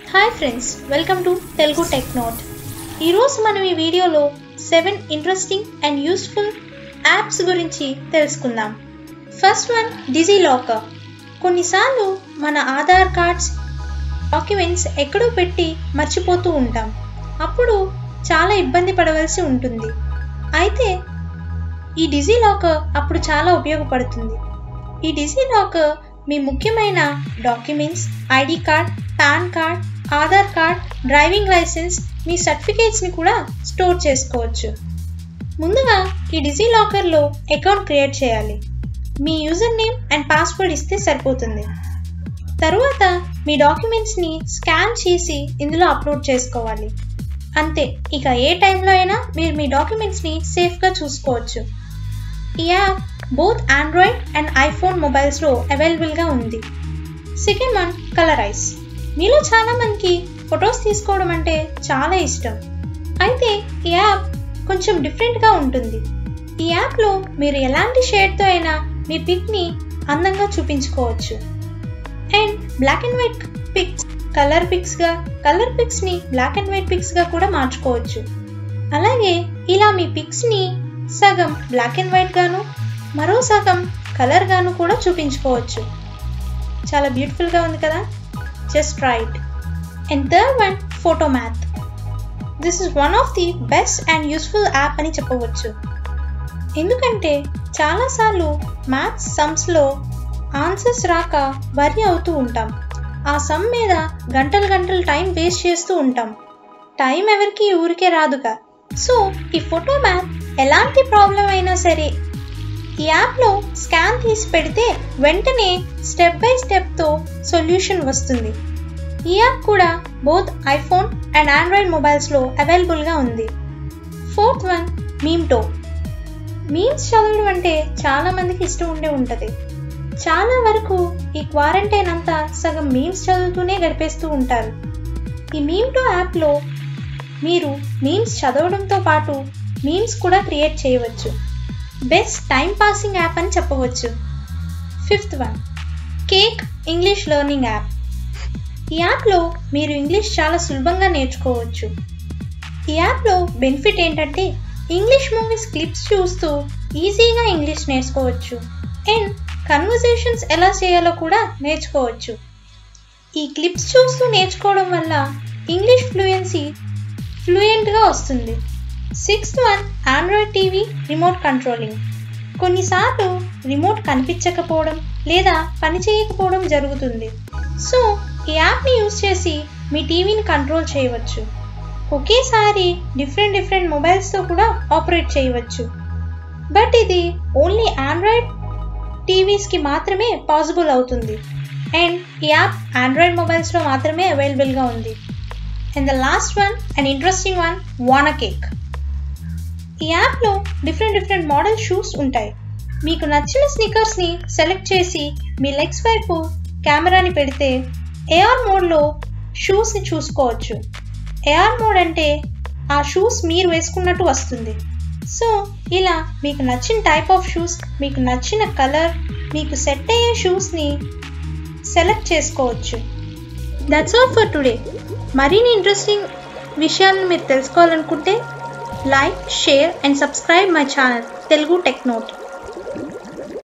hi friends welcome to Telugu tech note ఈరోజు మనం ఈ వీడియోలో seven interesting and useful apps గురించి తెలుసుకుందాం ఫస్ట్ వన్ డిజీ లాకర్ కొన్నిసార్లు మన ఆధార్ కార్డ్స్ డాక్యుమెంట్స్ ఎక్కడో పెట్టి మర్చిపోతూ ఉంటాం అప్పుడు చాలా ఇబ్బంది పడవలసి ఉంటుంది అయితే ఈ డిజీ లాకర్ అప్పుడు చాలా ఉపయోగపడుతుంది ఈ డిజీ లాకర్ మీ ముఖ్యమైన documents ID card PAN card Aadhaar card driving licence మీ సర్టిఫికేట్స్ని కూడా స్టోర్ చేసుకోవచ్చు ముందుగా ఈ డిజీ లాకర్లో అకౌంట్ క్రియేట్ చేయాలి మీ యూజర్ నేమ్ అండ్ పాస్వర్డ్ ఇస్తే సరిపోతుంది తరువాత మీ డాక్యుమెంట్స్ని స్కాన్ చేసి ఇందులో అప్లోడ్ చేసుకోవాలి అంతే ఇక ఏ టైంలో అయినా మీరు మీ డాక్యుమెంట్స్ని సేఫ్గా చూసుకోవచ్చు ఈ app both Android and iPhone మొబైల్స్లో అవైలబుల్గా ఉంది సెకండ్ వన్ కలరైజ్ మీలో చాలా మందికి ఫొటోస్ తీసుకోవడం అంటే చాలా ఇష్టం అయితే ఈ యాప్ కొంచెం డిఫరెంట్గా ఉంటుంది ఈ యాప్లో మీరు ఎలాంటి షేడ్తో అయినా మీ పిక్ని అందంగా చూపించుకోవచ్చు and black and white pics colour పిక్స్గా కలర్ పిక్స్ని బ్లాక్ అండ్ వైట్ పిక్స్గా కూడా మార్చుకోవచ్చు అలాగే ఇలా మీ పిక్స్ని సగం బ్లాక్ అండ్ వైట్ గాను మరో సగం కలర్ గాను కూడా చూపించుకోవచ్చు చాలా బ్యూటిఫుల్గా ఉంది కదా just right and third one Photomath this is one of the best and useful app అని చెప్పవచ్చు ఎందుకంటే చాలాసార్లు మ్యాథ్స్ సమ్స్లో ఆన్సర్స్ రాక వరి అవుతూ ఉంటాం ఆ సమ్ మీద గంటలు గంటలు టైం వేస్ట్ చేస్తూ ఉంటాం టైం ఎవరికి ఊరికే రాదుగా సో ఈ ఫోటో మ్యాప్ ఎలాంటి ప్రాబ్లం అయినా సరే ఈ యాప్లో స్కాన్ తీసి పెడితే వెంటనే స్టెప్ బై స్టెప్తో సొల్యూషన్ వస్తుంది ఈ యాప్ కూడా బోత్ ఐఫోన్ అండ్ ఆండ్రాయిడ్ మొబైల్స్లో అవైలబుల్గా ఉంది ఫోర్త్ వన్ మీమ్టో మీమ్స్ చదవడం అంటే చాలా మందికి ఇష్టం ఉండే ఉంటుంది చాలా వరకు ఈ క్వారంటైన్ అంతా సగం మీమ్స్ చదువుతూనే గడిపేస్తూ ఉంటారు ఈ మీమ్టో యాప్లో మీరు మీమ్స్ చదవడంతో పాటు మీమ్స్ కూడా క్రియేట్ చేయవచ్చు బెస్ట్ టైం పాసింగ్ యాప్ అని చెప్పవచ్చు fifth one cake English learning app ఈ యాప్లో మీరు ఇంగ్లీష్ చాలా సులభంగా నేర్చుకోవచ్చు ఈ యాప్లో బెనిఫిట్ ఏంటంటే ఇంగ్లీష్ మూవీస్ క్లిప్స్ చూస్తూ ఈజీగా ఇంగ్లీష్ నేర్చుకోవచ్చు అండ్ కన్వర్జేషన్స్ ఎలా చేయాలో కూడా నేర్చుకోవచ్చు ఈ క్లిప్స్ చూస్తూ నేర్చుకోవడం వల్ల ఇంగ్లీష్ ఫ్లూయెన్సీ ఫ్లూయెంట్గా వస్తుంది sixth one Android TV remote controlling కొన్నిసార్లు రిమోట్ కనిపించకపోవడం లేదా పనిచేయకపోవడం జరుగుతుంది సో ఈ యాప్ని యూజ్ చేసి మీ టీవీని కంట్రోల్ చేయవచ్చు ఒకేసారి డిఫరెంట్ డిఫరెంట్ మొబైల్స్తో కూడా ఆపరేట్ చేయవచ్చు బట్ ఇది ఓన్లీ ఆండ్రాయిడ్ టీవీస్కి మాత్రమే పాసిబుల్ అవుతుంది అండ్ ఈ యాప్ ఆండ్రాయిడ్ మొబైల్స్లో మాత్రమే అవైలబుల్గా ఉంది and the last one and interesting one wanna cake ఈ యాప్లో డిఫరెంట్ డిఫరెంట్ మోడల్ షూస్ ఉంటాయి మీకు నచ్చిన స్నికర్స్ని సెలెక్ట్ చేసి మీ లెగ్స్ వైపు కెమెరాని పెడితే ఏఆర్ మోడ్లో షూస్ని చూసుకోవచ్చు ఏఆర్ మోడ్ అంటే ఆ షూస్ మీరు వేసుకున్నట్టు వస్తుంది సో ఇలా మీకు నచ్చిన టైప్ ఆఫ్ షూస్ మీకు నచ్చిన కలర్ మీకు సెట్ అయ్యే షూస్ని సెలెక్ట్ చేసుకోవచ్చు దట్స్ ఆల్ ఫర్ టుడే మరిన్ని ఇంట్రెస్టింగ్ విషయాలను మీరు తెలుసుకోవాలనుకుంటే like share and subscribe my channel Telugu tech note